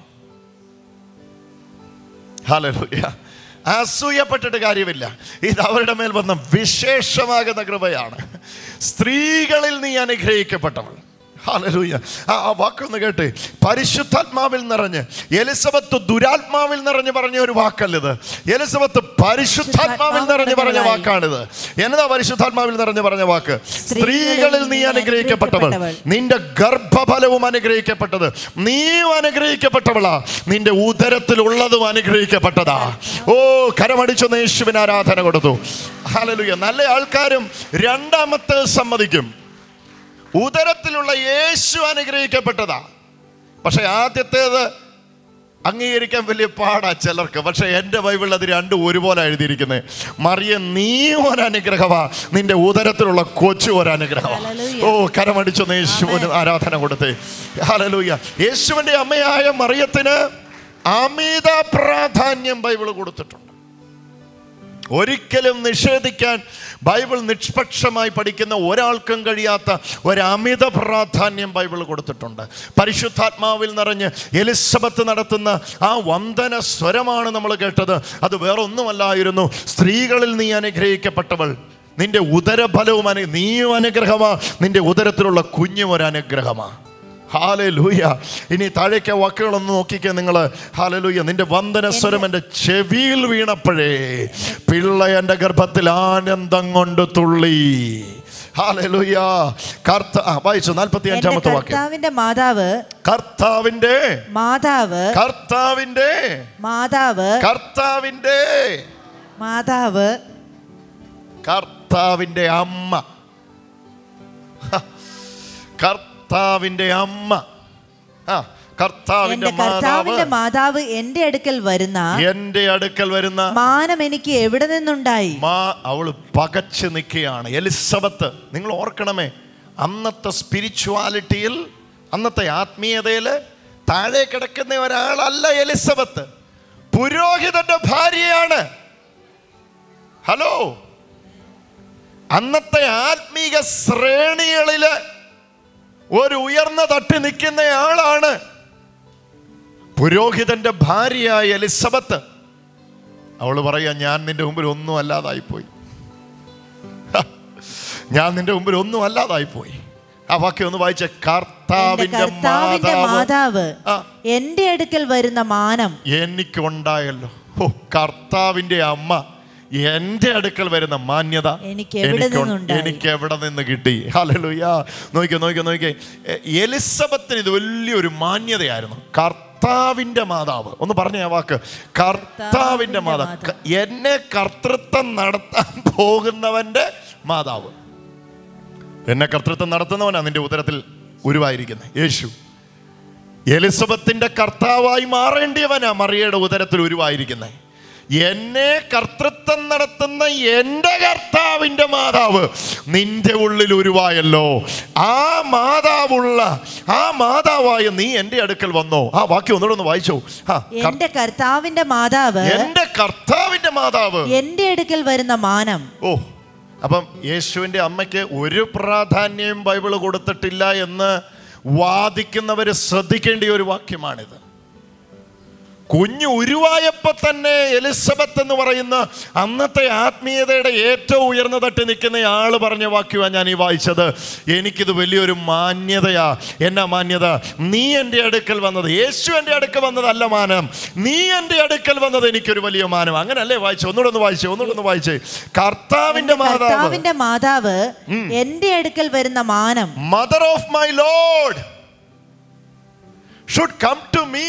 ഹല്ലേലൂയ അസൂയപ്പെട്ടിട്ട് കാര്യമില്ല ഇത് അവരുടെ മേൽ വന്ന വിശേഷമാകുന്ന കൃപയാണ് സ്ത്രീകളിൽ നീ അനുഗ്രഹിക്കപ്പെട്ടവൾ ഹല്ലേലൂയ. ആ ആ വാക്കൊന്ന് കേട്ടെ പരിശുദ്ധാത്മാവിൽ നിറഞ്ഞ് എലിസബത്ത് ദുരാത്മാവിൽ നിറഞ്ഞ് പറഞ്ഞ ഒരു വാക്കല്ലത് എലിസബത്ത് പരിശുദ്ധാത്മാവിൽ നിറഞ്ഞ് പറഞ്ഞ വാക്കാണിത് എന്നതാ പരിശുദ്ധാത്മാവിൽ നിറഞ്ഞ് പറഞ്ഞ വാക്ക് സ്ത്രീകളിൽ നീ അനുഗ്രഹിക്കപ്പെട്ടവൾ നിന്റെ ഗർഭഫലവും അനുഗ്രഹിക്കപ്പെട്ടത് നീയും അനുഗ്രഹിക്കപ്പെട്ടവളാ നിന്റെ ഉദരത്തിലുള്ളതും അനുഗ്രഹിക്കപ്പെട്ടതാ ഓ കരമടിച്ചൊന്ന് യേശുവിന് ആരാധന കൊടുത്തു ഹല്ലേലൂയ നല്ല ആൾക്കാരും രണ്ടാമത്തെ സമ്മതിക്കും ഉദരത്തിലുള്ള യേശു അനുഗ്രഹിക്കപ്പെട്ടതാ പക്ഷെ ആദ്യത്തേത് അംഗീകരിക്കാൻ വലിയ പാടാ ചിലർക്ക് പക്ഷെ എൻ്റെ ബൈബിളിൽ അത് രണ്ടും ഒരുപോലെ എഴുതിയിരിക്കുന്നത് മറിയ നീ ഒരു അനുഗ്രഹമാ നിന്റെ ഉദരത്തിലുള്ള കൊച്ചു ഒരു അനുഗ്രഹമാ ഹല്ലേലൂയ. ഓ കരമടിച്ചൊന്ന് യേശുവിന് ആരാധന കൊടുത്തേ ഹല്ലേലൂയ യേശുവിൻ്റെ അമ്മയായ മറിയത്തിന് അമിത പ്രാധാന്യം ബൈബിൾ കൊടുത്തിട്ടുണ്ട് ഒരിക്കലും നിഷേധിക്കാൻ ബൈബിൾ നിഷ്പക്ഷമായി പഠിക്കുന്ന ഒരാൾക്കും കഴിയാത്ത ഒരു അമിത പ്രാധാന്യം ബൈബിൾ കൊടുത്തിട്ടുണ്ട് പരിശുദ്ധാത്മാവിൽ നിറഞ്ഞ് എലിസബത്ത് നടത്തുന്ന ആ വന്ദന സ്വരമാണ് നമ്മൾ കേട്ടത് അത് വേറെ ഒന്നുമല്ലായിരുന്നു സ്ത്രീകളിൽ നീ അനുഗ്രഹിക്കപ്പെട്ടവൾ നിന്റെ ഉദരഫലവും അനു നീയും അനുഗ്രഹമാ നിന്റെ ഉദരത്തിലുള്ള കുഞ്ഞും ഒരു അനുഗ്രഹമാ ഹാലലൂയ ഇനി താഴേക്ക് വാക്കുകളൊന്ന് നോക്കിക്കേ നിങ്ങൾ ഹാലലൂയ നിന്റെ വന്ദന സ്വരം എൻ്റെ ചെവിയിൽ വീണപ്പോഴേ പിള്ള എൻ്റെ ഗർഭത്തിൽ ആനന്ദം കൊണ്ട് തുള്ളി ഹാലലൂയ കർത്ത ആ വായിച്ചു നാൽപ്പത്തി എന്റെ അഞ്ചാമത്തെ വാക്യം കർത്താവിന്റെ മാതാവ് കർത്താവിൻ്റെ മാതാവ് കർത്താവിൻ്റെ മാതാവ് കർത്താവിൻ്റെ മാതാവ് കർത്താവിൻ്റെ അമ്മ ഹ, കർത്താവിൻ്റെ അമ്മ ആ കർത്താവിൻ്റെ എന്റെ കർത്താവിന്റെ മാതാവ് മാതാവ് എന്റെ അടുക്കൽ വരുന്ന എന്റെ അടുക്കൽ വരുന്ന മാനം എനിക്ക് എവിടെ നിന്നുണ്ടായി മാ അവള് പകച്ചു നിൽക്കുകയാണ് എലിസബത്ത് നിങ്ങൾ ഓർക്കണമേ അന്നത്തെ സ്പിരിച്വാലിറ്റിയിൽ അന്നത്തെ ആത്മീയതയിൽ താഴെ കിടക്കുന്ന ഒരാളല്ല എലിസബത്ത് പുരോഹിതന്റെ ഭാര്യയാണ് ഹലോ അന്നത്തെ ആത്മീക ശ്രേണികളില് ഒരു ഉയർന്ന തട്ടി നിൽക്കുന്നയാളാണ് പുരോഹിതന്റെ ഭാര്യയായ എലിസബത്ത് അവൾ പറയാ ഞാൻ നിന്റെ മുമ്പിൽ ഒന്നും അല്ലാതായിപ്പോയി ഹ, ഞാൻ നിന്റെ മുമ്പിൽ ഒന്നും അല്ലാതായിപ്പോയി ആ വാക്യം ഒന്ന് വായിച്ച എന്റെ കർത്താവിന്റെ കർത്താവിന്റെ മാതാവ് മാതാവ് ആ. എന്റെ അടുക്കൽ വരുന്ന മാനം എനിക്കുണ്ടായല്ലോ ഓ കർത്താവിന്റെ അമ്മ എന്റെ അടുക്കൽ വരുന്ന മാന്യത എനിക്ക് എവിടെ എനിക്കുണ്ട്. നിന്നുണ്ടായി? എനിക്ക് എവിടെ നിന്ന് കിട്ടി ഹല്ലേലൂയ നോക്കിയോ നോക്കിയോ നോക്കിയേ എ- എലിസബത്തിന് ഇത് വലിയൊരു മാന്യതയായിരുന്നു കർത്താവിന്റെ മാതാവ് ഒന്ന് പറഞ്ഞ ആ വാക്ക് കർത്താവിന്റെ മാതാവ് ക- എന്നെ കർത്തൃത്വം നടത്താൻ പോകുന്നവന്റെ മാതാവ് എന്നെ കർത്തൃത്വം നടത്തുന്നവനാ നിന്റെ ഉദരത്തിൽ ഉരുവായിരിക്കുന്നത് യേശു എലിസബത്തിന്റെ കർത്താവായി മാറേണ്ടിയവനാ മറിയയുടെ ഉദരത്തിൽ ഉരുവായിരിക്കുന്നത് എന്നെ കർത്തൃത്വം നടത്തുന്ന എൻ്റെ കർത്താവിൻ്റെ മാതാവ് നിന്റെ ഉള്ളിൽ ഉരുവായല്ലോ ആ മാതാവുള്ള ആ മാതാവായ നീ എൻ്റെ അടുക്കൽ വന്നോ ആ വാക്യം ഒന്നുകൂടെ ഒന്ന് വായിച്ചോ ആ കർ- എന്റെ കർത്താവിന്റെ മാതാവ് എൻ്റെ കർത്താവിൻ്റെ മാതാവ് എന്റെ അടുക്കൽ വരുന്ന മാനം ഓ അപ്പം യേശുവിൻ്റെ അമ്മയ്ക്ക് ഒരു പ്രാധാന്യം ബൈബിള് കൊടുത്തിട്ടില്ല എന്ന് വാദിക്കുന്നവർ ശ്രദ്ധിക്കേണ്ട ഒരു വാക്യമാണിത് കുഞ്ഞു ഉരുവായപ്പോ തന്നെ എലിസബത്ത് എന്ന് പറയുന്ന അന്നത്തെ ആത്മീയതയുടെ ഏറ്റവും ഉയർന്ന തട്ടി നിൽക്കുന്ന ആള് പറഞ്ഞ വാക്യമാണ് ഞാൻ ഈ വായിച്ചത് എനിക്കിത് വലിയൊരു മാന്യതയാ എന്നാ മാന്യത നീ എൻ്റെ അടുക്കൽ വന്നത് യേശു എൻ്റെ അടുക്കൽ വന്നതല്ല മാനം നീ എൻ്റെ അടുക്കൽ വന്നത് എനിക്കൊരു വലിയ മാനം അങ്ങനല്ലേ വായിച്ചു ഒന്നുകൂടെ ഒന്ന് വായിച്ചേ ഒന്നുകൂടെ ഒന്ന് വായിച്ചേ കർത്താവിന്റെ മാതാവ് കർത്താവിന്റെ മാതാവ് എന്റെ അടുക്കൽ വരുന്ന മാനം mother of my Lord should come to me.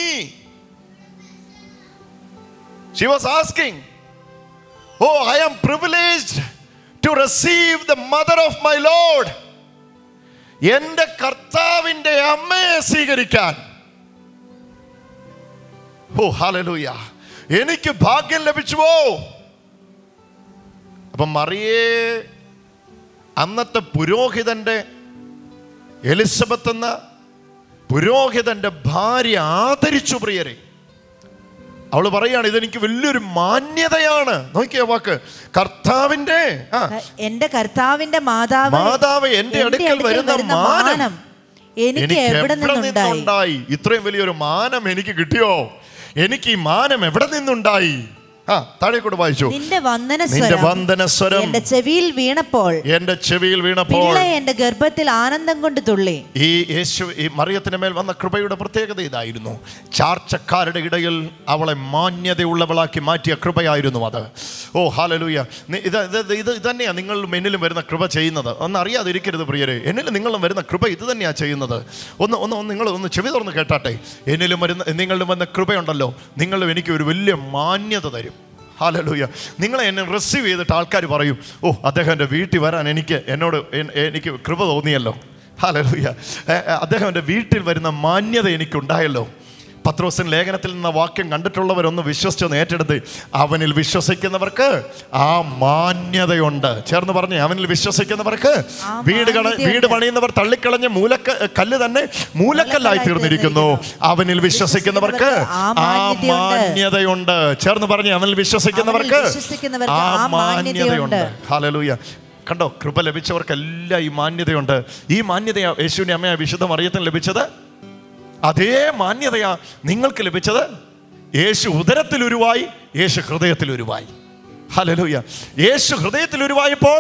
She was asking, Oh, I am privileged to receive the mother of my Lord. എൻ്റെ കർത്താവിൻ്റെ അമ്മയെ സ്വീകരിക്കാൻ ഓ ഹാലലൂയ എനിക്ക് ഭാഗ്യം ലഭിച്ചുവോ അപ്പം മറിയേ അന്നത്തെ പുരോഹിതന്റെ എലിസബത്ത് എന്ന പുരോഹിതന്റെ ഭാര്യ ആദരിച്ചു പ്രിയരെ അവൾ പറയാണ് ഇതെനിക്ക് വലിയൊരു മാന്യതയാണ് നോക്കിയ വാക്ക് കർത്താവിന്റെ ആ എന്റെ കർത്താവിന്റെ മാതാവ് മാതാവ് എന്റെ അടുക്കൽ വരുന്ന മാനം എനിക്ക് എവിടെ നിന്നുണ്ടായി നിന്നുണ്ടായി ഇത്രയും വലിയൊരു മാനം എനിക്ക് കിട്ടിയോ എനിക്ക് ഈ മാനം എവിടെ നിന്നുണ്ടായി ആ താഴെ കൂടെ വായിച്ചു നിന്റെ വന്ദന നിന്റെ സ്വരം വന്ദനസ്വരം എന്റെ ചെവിയിൽ വീണപ്പോൾ എന്റെ ചെവിയിൽ വീണപ്പോൾ പിള്ള എന്റെ ഗർഭത്തിൽ ആനന്ദം കൊണ്ട് തുള്ളി ഈ യേശു ഈ മറിയത്തിന് മേൽ വന്ന കൃപയുടെ പ്രത്യേകത ഇതായിരുന്നു ചാർച്ചക്കാരുടെ ഇടയിൽ അവളെ മാന്യതയുള്ളവളാക്കി മാറ്റിയ കൃപയായിരുന്നു അത് ഓ ഹാലലൂയ നി- ഇത് ഇത് ഇത് ഇത് തന്നെയാണ് നിങ്ങൾ എന്നിലും വരുന്ന കൃപ ചെയ്യുന്നത് ഒന്ന് അറിയാതിരിക്കരുത് പ്രിയരെ എന്നിലും നിങ്ങളും വരുന്ന കൃപ ഇത് തന്നെയാണ് ചെയ്യുന്നത് ഒന്ന് ഒന്ന് ഒന്ന് നിങ്ങൾ ഒന്ന് ചെവി തുറന്ന് കേട്ടാട്ടെ എന്നിലും വരുന്ന നിങ്ങളിലും വരുന്ന കൃപയുണ്ടല്ലോ നിങ്ങളും എനിക്ക് ഒരു വലിയ മാന്യത തരും ഹാലലൂയ നിങ്ങളെ എന്നെ റിസീവ് ചെയ്തിട്ട് ആൾക്കാർ പറയും ഓ അദ്ദേഹം എൻ്റെ വീട്ടിൽ വരാൻ എനിക്ക് എന്നോട് എൻ- എനിക്ക് കൃപ തോന്നിയല്ലോ ഹാലലൂയ ഏ, ഏ, അദ്ദേഹം എൻ്റെ വീട്ടിൽ വരുന്ന മാന്യത എനിക്കുണ്ടായല്ലോ പത്രോസൻ ലേഖനത്തിൽ നിന്ന വാക്യം കണ്ടിട്ടുള്ളവരൊന്ന് വിശ്വസിച്ചൊന്ന് ഏറ്റെടുത്ത് അവനിൽ വിശ്വസിക്കുന്നവർക്ക് ആ മാന്യതയുണ്ട് ചേർന്ന് പറഞ്ഞേ അവനിൽ വിശ്വസിക്കുന്നവർക്ക് ആ വീട് കണ മാന്യതയുണ്ട്. വീട് പണിയുന്നവർ തള്ളിക്കളഞ്ഞ മൂലക്ക കല്ല് തന്നെ മൂലക്കല്ലായി തീർന്നിരിക്കുന്നു അവനിൽ വിശ്വസിക്കുന്നവർക്ക് ആ ആ മാന്യതയുണ്ട്. മാന്യതയുണ്ട് ചേർന്ന് പറഞ്ഞേ അവനിൽ വിശ്വസിക്കുന്നവർക്ക് അവനിൽ വിശ്വസിക്കുന്നവർക്ക് ആ മാന്യതയുണ്ട്. ഹല്ലേലൂയ കണ്ടോ കൃപ ലഭിച്ചവർക്കെല്ലാം ഈ മാന്യതയുണ്ട് ഈ മാന്യത യേശുവിന്റെ അമ്മയായ വിശുദ്ധ മറിയത്തിന് ലഭിച്ചത് അതേ മാന്യതയാ നിങ്ങൾക്ക് ലഭിച്ചത് യേശു ഉദരത്തിൽ ഉരുവായി യേശു ഹൃദയത്തിൽ ഉരുവായി ഹല്ലേലൂയ യേശു ഹൃദയത്തിൽ ഉരുവായപ്പോൾ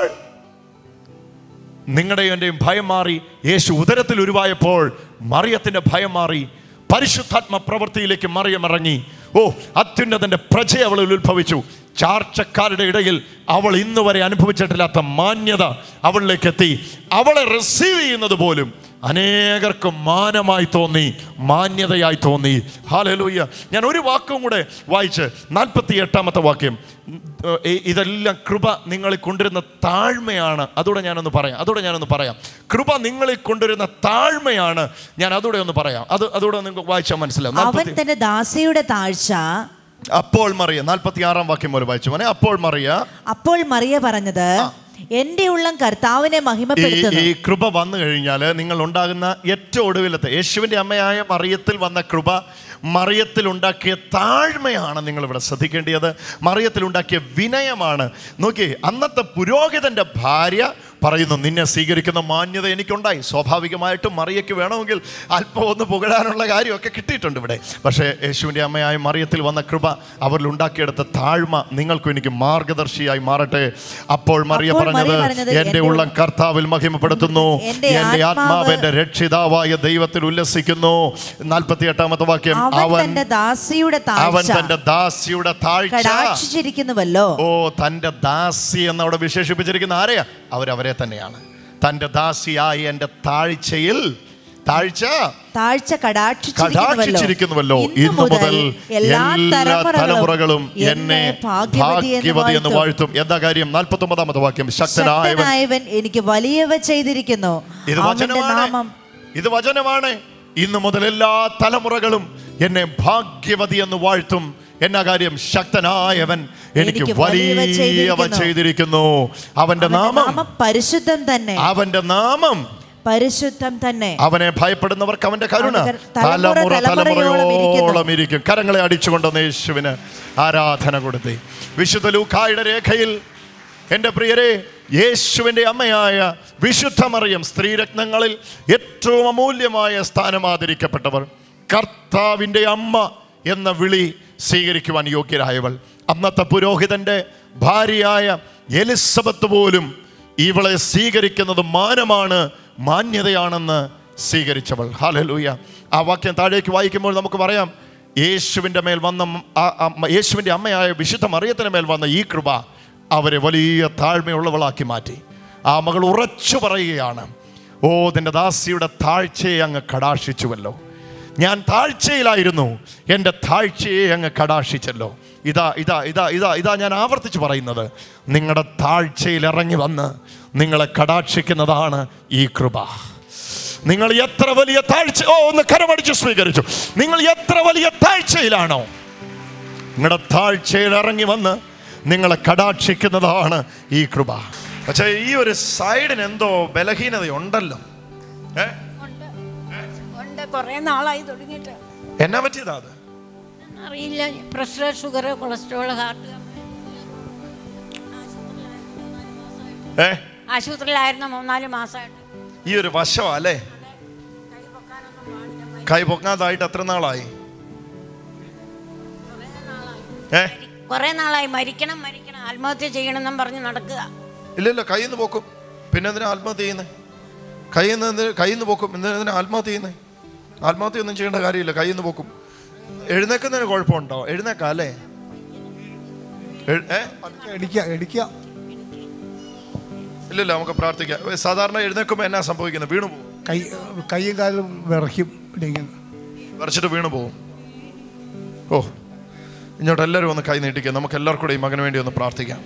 നിങ്ങളുടെയും എൻ്റെയും ഭയം മാറി യേശു ഉദരത്തിൽ ഉരുവായപ്പോൾ മറിയത്തിന്റെ ഭയം മാറി പരിശുദ്ധാത്മ പ്രവൃത്തിയിലേക്ക് മറിയം ഇറങ്ങി ഓ അത്യുന്നതന്റെ പ്രജ അവളിൽ ഉത്ഭവിച്ചു ചാർച്ചക്കാരുടെ ഇടയിൽ അവൾ ഇന്ന് വരെ അനുഭവിച്ചിട്ടില്ലാത്ത മാന്യത അവളിലേക്ക് എത്തി അവളെ റിസീവ് ചെയ്യുന്നത് പോലും അനേകർക്ക് മാനമായി തോന്നി മാന്യതയായി തോന്നി ഹാലലൂയ്യ ഞാൻ ഒരു വാക്കും കൂടെ വായിച്ച് നാൽപ്പത്തി എട്ടാമത്തെ വാക്യം ഉം, ഏ, ഇതെല്ലാം കൃപ നിങ്ങളിൽ കൊണ്ടുവരുന്ന താഴ്മയാണ് അതോടെ ഞാനൊന്ന് പറയാം അതോടെ ഞാനൊന്ന് പറയാം കൃപ നിങ്ങളിൽ കൊണ്ടുവരുന്ന താഴ്മയാണ് ഞാൻ അതോടെ ഒന്ന് പറയാം അത് അതോടെ നിങ്ങൾക്ക് വായിച്ചാൽ മനസ്സിലാവും അവൻ നാൽപ്പത്തി- തന്റെ ദാസിയുടെ താഴ്ച അപ്പോൾ മറിയ നാൽപ്പത്തി ആറാം വാക്യം പോലെ വായിച്ചു മോനെ അപ്പോൾ മറിയ അപ്പോൾ മറിയ പറഞ്ഞത് എന്റെ ഉള്ളം കർത്താവിനെ ഈ മഹിമപ്പെടുത്തുന്നു ഈ കൃപ വന്നു കഴിഞ്ഞാൽ നിങ്ങൾ ഉണ്ടാകുന്ന ഏറ്റവും ഒടുവിലത്തെ യേശുവിൻ്റെ അമ്മയായ മറിയത്തിൽ വന്ന കൃപ മറിയത്തിൽ ഉണ്ടാക്കിയ താഴ്മയാണ് നിങ്ങൾ ഇവിടെ ശ്രദ്ധിക്കേണ്ടത് മറിയത്തിൽ ഉണ്ടാക്കിയ വിനയമാണ് നോക്കി അന്നത്തെ പുരോഹിതന്റെ ഭാര്യ പറയുന്നു നിന്നെ സ്വീകരിക്കുന്ന മാന്യത എനിക്കുണ്ടായി സ്വാഭാവികമായിട്ടും മറിയയ്ക്ക് വേണമെങ്കിൽ അല്പം ഒന്ന് പുകഴാനുള്ള കാര്യമൊക്കെ കിട്ടിയിട്ടുണ്ട് ഇവിടെ പക്ഷേ യേശുവിൻ്റെ അമ്മയായ മറിയത്തിൽ വന്ന കൃപ അവരിൽ ഉണ്ടാക്കിയെടുത്ത താഴ്മ നിങ്ങൾക്കും എനിക്ക് മാർഗദർശിയായി മാറട്ടെ അപ്പോൾ മറിയ അപ്പോൾ മറിയ പറഞ്ഞത് പറഞ്ഞത്, എൻ്റെ എൻ്റെ ഉള്ളം കർത്താവിൽ മഹിമപ്പെടുത്തുന്നു എൻ്റെ എൻ്റെ ആത്മാവ് ആത്മാവ് എൻ്റെ രക്ഷിതാവായ ദൈവത്തിൽ ഉല്ലസിക്കുന്നു നാൽപ്പത്തി എട്ടാമത്തെ വാക്യം അവൻ അവൻ തന്റെ ദാസിയുടെ അവൻ താഴ്ച തന്റെ ദാസിയുടെ താഴ്ച കടാക്ഷിച്ചിരിക്കുന്നുവല്ലോ ഓ തന്റെ ദാസി എന്ന് അവിടെ വിശേഷിപ്പിച്ചിരിക്കുന്ന ആരെയാ അവരവരെ തന്നെയാണ് തന്റെ ദാസിയായ എൻ്റെ താഴ്ചയിൽ താഴ്ച താഴ്ച കടാക്ഷിച്ചിരിക്കുന്നുവല്ലോ ഇന്നു മുതൽ എല്ലാ തലമുറകളും എന്നെ ഭാഗ്യവതി എന്ന് വാഴ്ത്തും എന്താ കാര്യം നാൽപ്പത്തി ഒമ്പതാമത്തെ വാക്യം ശക്തനായവൻ ശക്തനായവൻ എനിക്ക് വലിയവ ചെയ്തിരിക്കുന്നു ഇത് അവന്റെ വചനമാണ് നാമം ഇത് വചനമാണ് ഇന്നു മുതൽ എല്ലാ തലമുറകളും എന്നെ ഭാഗ്യവതി എന്ന് വാഴ്ത്തും എന്നാ കാര്യം ശക്തനായവൻ എനിക്ക് എനിക്ക് വലിയവ വലിയവ ചെയ്തിരിക്കുന്നു. ചെയ്തിരിക്കുന്നു അവന്റെ അവന്റെ നാമം നാമം പരിശുദ്ധം തന്നെ അവന്റെ നാമം പരിശുദ്ധം തന്നെ അവനെ ഭയപ്പെടുന്നവർക്ക് അവന്റെ കരുണ അവന്റെ തലമുറ തലമുറ തലമുറയോളം ഇരിക്കുന്നു. തലമുറയോളം ഇരിക്കും കരങ്ങളെ അടിച്ചുകൊണ്ടെന്ന് യേശുവിന് ആരാധന കൊടുത്തേ വിശുദ്ധ ലൂക്കായുടെ രേഖയിൽ എൻ്റെ പ്രിയരെ യേശുവിൻ്റെ അമ്മയായ വിശുദ്ധ മറിയം സ്ത്രീരത്നങ്ങളിൽ ഏറ്റവും അമൂല്യമായ സ്ഥാനം ആദരിക്കപ്പെട്ടവർ കർത്താവിൻ്റെ അമ്മ എന്ന വിളി സ്വീകരിക്കുവാൻ യോഗ്യരായവൾ അന്നത്തെ പുരോഹിതന്റെ ഭാര്യയായ എലിസബത്ത് പോലും ഇവളെ സ്വീകരിക്കുന്നത് മാനമാണ് മാന്യതയാണെന്ന് സ്വീകരിച്ചവൾ ഹാലലൂയ ആ വാക്യം താഴേക്ക് വായിക്കുമ്പോൾ നമുക്ക് പറയാം യേശുവിൻ്റെ മേൽ വന്ന മ- ആ അമ്മ- യേശുവിൻ്റെ അമ്മയായ വിശുദ്ധ മറിയത്തിന് മേൽ വന്ന ഈ കൃപ അവരെ വലിയ താഴ്മയുള്ളവളാക്കി മാറ്റി ആ മകൾ ഉറച്ചു പറയുകയാണ് ഓ നിന്റെ ദാസിയുടെ താഴ്ചയെ അങ്ങ് കടാക്ഷിച്ചുവല്ലോ ഞാൻ താഴ്ചയിലായിരുന്നു എൻ്റെ താഴ്ചയെ അങ്ങ് കടാക്ഷിച്ചല്ലോ ഇതാ ഇതാ ഇതാ ഇതാ ഇതാ ഞാൻ ആവർത്തിച്ച് പറയുന്നത് നിങ്ങളുടെ താഴ്ചയിൽ ഇറങ്ങി വന്ന് നിങ്ങളെ കടാക്ഷിക്കുന്നതാണ് ഈ കൃപ നിങ്ങൾ എത്ര വലിയ താഴ്ച ഓ ഒന്ന് കരമടിച്ച് സ്വീകരിച്ചു നിങ്ങൾ എത്ര വലിയ താഴ്ചയിലാണോ നിങ്ങളുടെ താഴ്ചയിൽ ഇറങ്ങി വന്ന് നിങ്ങളെ കടാക്ഷിക്കുന്നതാണ് ഈ കൃപ പക്ഷേ ഈ ഒരു സൈഡിന് എന്തോ ബലഹീനതയുണ്ടല്ലോ ഏ ഉണ്ട് ഉണ്ട് കുറേ നാളായി തുടങ്ങിയിട്ട് എന്നാ പറ്റിയതാ അത് അറിയില്ല പ്രഷർ ഷുഗർ കൊളസ്ട്രോൾ ഹാർട്ട് ഏ ആശുപത്രിയിലായിരുന്നു മൂന്നാല് മാസമായിട്ട് ഈ ഒരു വശമാ അല്ലേ കൈ പൊക്കാതായിട്ട് എത്ര നാളായി ഏ കുറേ നാളായി മരിക്കണം മരിക്കണം ആത്മഹത്യ ചെയ്യണമെന്നും പറഞ്ഞ് നടക്കുക ഇല്ല ഇല്ല കയ്യിൽ നിന്ന് പോക്കും പിന്നെ എന്തിനാ ആത്മഹത്യ ചെയ്യുന്നത് കയ്യിൽ നിന്ന് കയ്യിൽ നിന്ന് പോക്കും എന്തിനാ ആത്മഹത്യ ചെയ്യുന്നത് ആത്മഹത്യ ഒന്നും ചെയ്യേണ്ട കാര്യമില്ല കയ്യിൽ നിന്ന് പോക്കും എഴുന്നേക്കുന്നതിന് കുഴപ്പമുണ്ടോ എഴുന്നേക്കാം അല്ലേ എഴ്- ഏ? ഇടിക്കുക ഇടിക്കുക ഇല്ലില്ല നമുക്ക് പ്രാർത്ഥിക്കാം ഏ, സാധാരണ എഴുന്നേക്കുമ്പോൾ എന്നാ സംഭവിക്കുന്നത് വീണു പോകും കൈ കൈയും കാലും വിറയ്ക്കും ഇടിക്കുന്നു വരച്ചിട്ട് വീണു പോകും ഓ ഇങ്ങോട്ട് എല്ലാവരും ഒന്ന് കൈ നീട്ടിക്കുക നമുക്ക് എല്ലാവർക്കും കൂടെ ഈ മകന് വേണ്ടി ഒന്ന് പ്രാർത്ഥിക്കാം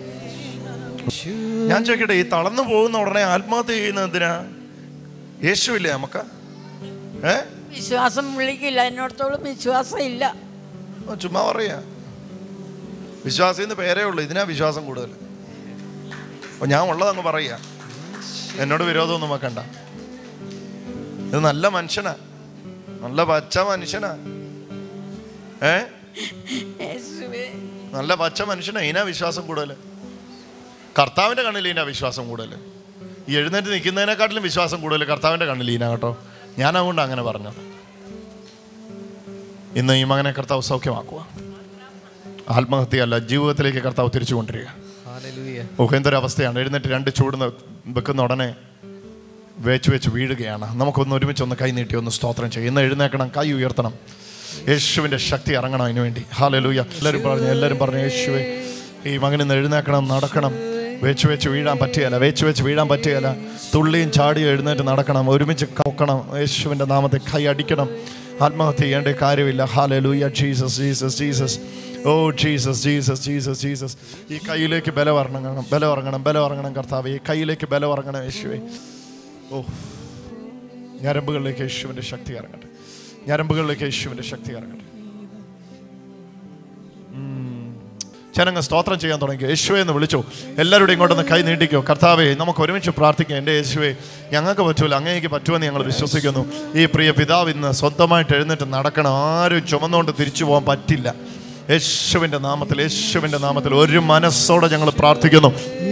ഞാൻ ചോദിക്കട്ടെ ഈ തളർന്നു പോകുന്ന ഉടനെ ആത്മഹത്യ ചെയ്യുന്നത് എന്തിനാ യേശുവില്ലേ നമുക്ക് ഏ വിശ്വാസം വിളിക്കില്ല എന്നോടത്തോളം വിശ്വാസം ഇല്ല ഓ, ചുമ്മാ പറയാ വിശ്വാസം എന്ന് പേരേ ഉള്ളൂ ഇതിനാ വിശ്വാസം കൂടുതൽ അപ്പൊ ഞാൻ ഉള്ളതങ്ങ് പറയാ എന്നോട് വിരോധമൊന്നും വെക്കണ്ട ഇത് നല്ല മനുഷ്യനാ നല്ല പച്ച മനുഷ്യനാ ഏ യേശുവേ നല്ല പച്ച മനുഷ്യനാ ഇതിനാ വിശ്വാസം കൂടുതൽ കർത്താവിന്റെ കണ്ണിൽ ഇതിനാ വിശ്വാസം കൂടുതൽ ഈ എഴുന്നേറ്റ് നിൽക്കുന്നതിനെക്കാട്ടിലും വിശ്വാസം കൂടുതൽ കർത്താവിന്റെ കണ്ണിൽ ഇതിനാ കേട്ടോ ഞാൻ അതുകൊണ്ട് അങ്ങനെ പറഞ്ഞത് ഇന്ന് ഈ മകനെ കർത്താവ് സൗഖ്യമാക്കുക ആത്മഹത്യയല്ല ജീവിതത്തിലേക്ക് കർത്താവ് തിരിച്ചു കൊണ്ടിരിക്കുക ഓഹ് എന്തൊരവസ്ഥയാണ് എഴുന്നേറ്റ് രണ്ട് ചൂട് ന- വെക്കുന്ന ഉടനെ വെച്ച് വെച്ച് വീഴുകയാണ് നമുക്കൊന്ന് ഒരുമിച്ച് ഒന്ന് കൈ നീട്ടി ഒന്ന് സ്തോത്രം ചെയ്യും ഇന്ന് എഴുന്നേക്കണം കൈ ഉയർത്തണം യേശുവിൻ്റെ ശക്തി ഇറങ്ങണം അതിനു വേണ്ടി ഹാലലൂയ എല്ലാവരും പറഞ്ഞു എല്ലാവരും പറഞ്ഞു യേശുവെ ഈ മകൻ ഇന്ന് എഴുന്നേക്കണം നടക്കണം വെച്ച് വെച്ച് വീഴാൻ പറ്റുകയില്ല വെച്ച് വെച്ച് വീഴാൻ പറ്റുകയില്ല തുള്ളിയും ചാടിയും എഴുന്നേറ്റ് നടക്കണം ഒരുമിച്ച് കൗക്കണം യേശുവിൻ്റെ നാമത്തെ കൈ അടിക്കണം ആത്മഹത്യ ചെയ്യേണ്ട കാര്യമില്ല hallelujah Jesus Jesus Jesus oh Jesus Jesus Jesus Jesus ഈ കയ്യിലേക്ക് ബലം ഇറങ്ങണം ബലം ഇറങ്ങണം ബലം ഇറങ്ങണം കർത്താവ് ഈ കയ്യിലേക്ക് ബലം ഇറങ്ങണം യേശുവേ ഓ ഞരമ്പുകളിലേക്ക് യേശുവിൻ്റെ ശക്തി ഇറങ്ങട്ടെ ഞരമ്പുകളിലേക്ക് യേശുവിൻ്റെ ശക്തി ഇറങ്ങട്ടെ ഉം. ജനങ്ങൾ സ്തോത്രം ചെയ്യാൻ തുടങ്ങി യേശുവെ എന്ന് വിളിച്ചു എല്ലാവരുടെയും ഇങ്ങോട്ടൊന്ന് കൈ നീട്ടിക്കോ കർത്താവെ നമുക്ക് ഒരുമിച്ച് പ്രാർത്ഥിക്കാം എൻ്റെ യേശുവെ ഞങ്ങൾക്ക് പറ്റൂല അങ്ങേക്ക് പറ്റുമെന്ന് ഞങ്ങൾ വിശ്വസിക്കുന്നു ഈ പ്രിയ പിതാവ് ഇന്ന് സ്വന്തമായിട്ട് എഴുന്നേറ്റ് നടക്കണം ആരും ചുമന്നുകൊണ്ട് തിരിച്ചു പോകാൻ പറ്റില്ല യേശുവിൻ്റെ നാമത്തിൽ യേശുവിൻ്റെ നാമത്തിൽ ഒരു മനസ്സോടെ ഞങ്ങൾ പ്രാർത്ഥിക്കുന്നു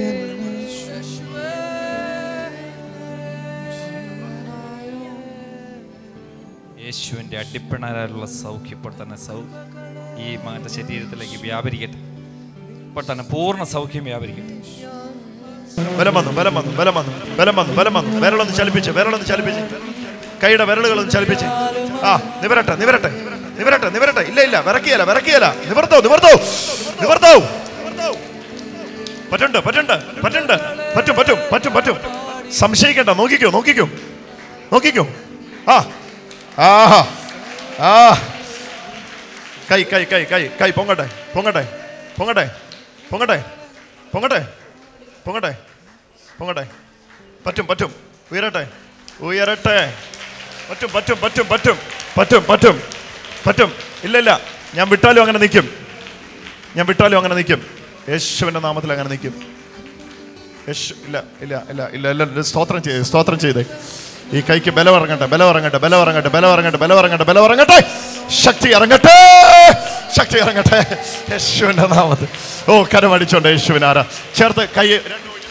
യേശുവിൻ്റെ അടിപ്പിണരാലുള്ള സൗഖ്യം ഇപ്പോൾ തന്നെ സൗ ഈ മകൻ്റെ ശരീരത്തിലേക്ക് വ്യാപരിക്കട്ടെ ഇപ്പോൾ തന്നെ പൂർണ്ണ സൗഖ്യം വ്യാപരിക്കട്ടെ ബലം വന്നു ബലം വന്നു ബലം വന്നു ബലം വന്നു ബലം വന്നു വിരളൊന്ന് ചലിപ്പിച്ച് വിരളൊന്ന് ചലിപ്പിച്ച് കൈയുടെ വിരലുകളൊന്ന് ചലിപ്പിച്ച് ആ നിവരട്ടെ നിവരട്ടെ നിവരട്ടെ നിവരട്ടെ ഇല്ല ഇല്ല വിറക്കിയല്ല വിറക്കിയല്ല നിവർത്തോ നിവർത്തോ നിവർത്തോ പറ്റുണ്ട് പറ്റുണ്ട് പറ്റുണ്ട് പറ്റും പറ്റും പറ്റും പറ്റും സംശയിക്കണ്ട നോക്കിക്കോ നോക്കിക്കോ നോക്കിക്കോ ആ ആഹാ ആ കൈ കൈ കൈ കൈ കൈ പൊങ്ങട്ടെ പൊങ്ങട്ടെ പൊങ്ങട്ടെ പൊങ്ങട്ടെ പൊങ്ങട്ടെ പൊങ്ങട്ടെ പൊങ്ങട്ടെ പറ്റും പറ്റും ഉയരട്ടെ ഉയരട്ടെ പറ്റും പറ്റും പറ്റും പറ്റും പറ്റും പറ്റും പറ്റും ഇല്ല ഇല്ല ഞാൻ വിട്ടാലും അങ്ങനെ നിൽക്കും ഞാൻ വിട്ടാലും അങ്ങനെ നിൽക്കും യേശുവിൻ്റെ നാമത്തിൽ അങ്ങനെ നിൽക്കും യേശു ഇല്ല ഇല്ല ഇല്ല ഇല്ല ഇല്ല ഇല്ല, സ്തോത്രം ചെയ്ത് സ്തോത്രം ചെയ്തേ ഈ കൈക്ക് ബലം ഇറങ്ങട്ടെ ബലം ഇറങ്ങട്ടെ ബലം ഇറങ്ങട്ടെ ബലം ഇറങ്ങട്ടെ ബലം ഇറങ്ങട്ടെ ബലം ഇറങ്ങട്ടെ ശക്തി ഇറങ്ങട്ടെ ശക്തി ഇറങ്ങട്ടെ യേശുവിൻ്റെ നാമത്തിൽ ഓ കരമടിച്ചോണ്ട് യേശുവിന് ആരാ ചേർത്ത് കൈ രണ്ടും ഉയർത്തി.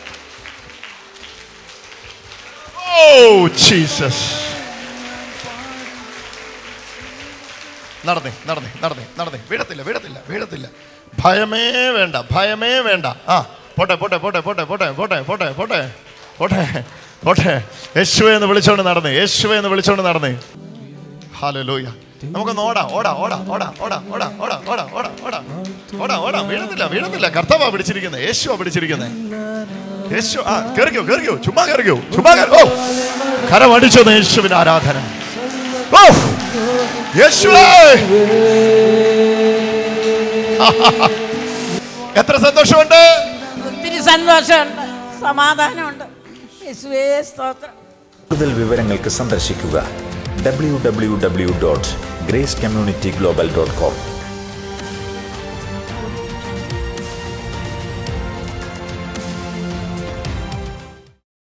ഓ ജീസസ് നടന്നേ നടന്നേ നടന്നേ നടന്നേ വീഴത്തില്ല വീഴത്തില്ല വീഴത്തില്ല ഭയമേ വേണ്ട ഭയമേ വേണ്ട ആ പോട്ടെ പോട്ടെ പോട്ടെ പോട്ടെ പോട്ടെ പോട്ടെ പോട്ടെ പോട്ടെ പോട്ടെ പോട്ടെ യേശുവെ എന്ന് വിളിച്ചോണ്ട് നടന്നേ യേശുവെ എന്ന് വിളിച്ചോണ്ട് നടന്നേ ഹാലലൂയ നമുക്കൊന്ന് ഓടാ ഓടാ ഓടാ ഓടാ ഓടാ ഓടാ ഓടാ ഓടാ ഓടാ ഓടാ ഓടാ ഓടാ വീഴത്തില്ല വീഴത്തില്ല കർത്താവാ പിടിച്ചിരിക്കുന്നത് യേശുവാ പിടിച്ചിരിക്കുന്നത് യേശു ആ കേറിക്കോ കേറിക്കോ ചുമ്മാ കേറിക്കോ ചുമ്മാ കേറി ഓ കരമടിച്ചോ യേശുവിന് ആരാധന ഓ യേശുവേ എത്ര സന്തോഷമുണ്ട് ഒത്തിരി സന്തോഷമുണ്ട് സമാധാനമുണ്ട് യേശുവേ സ്തോത്രം കൂടുതൽ വിവരങ്ങൾക്ക് സന്ദർശിക്കുക W W W dot grace community global dot com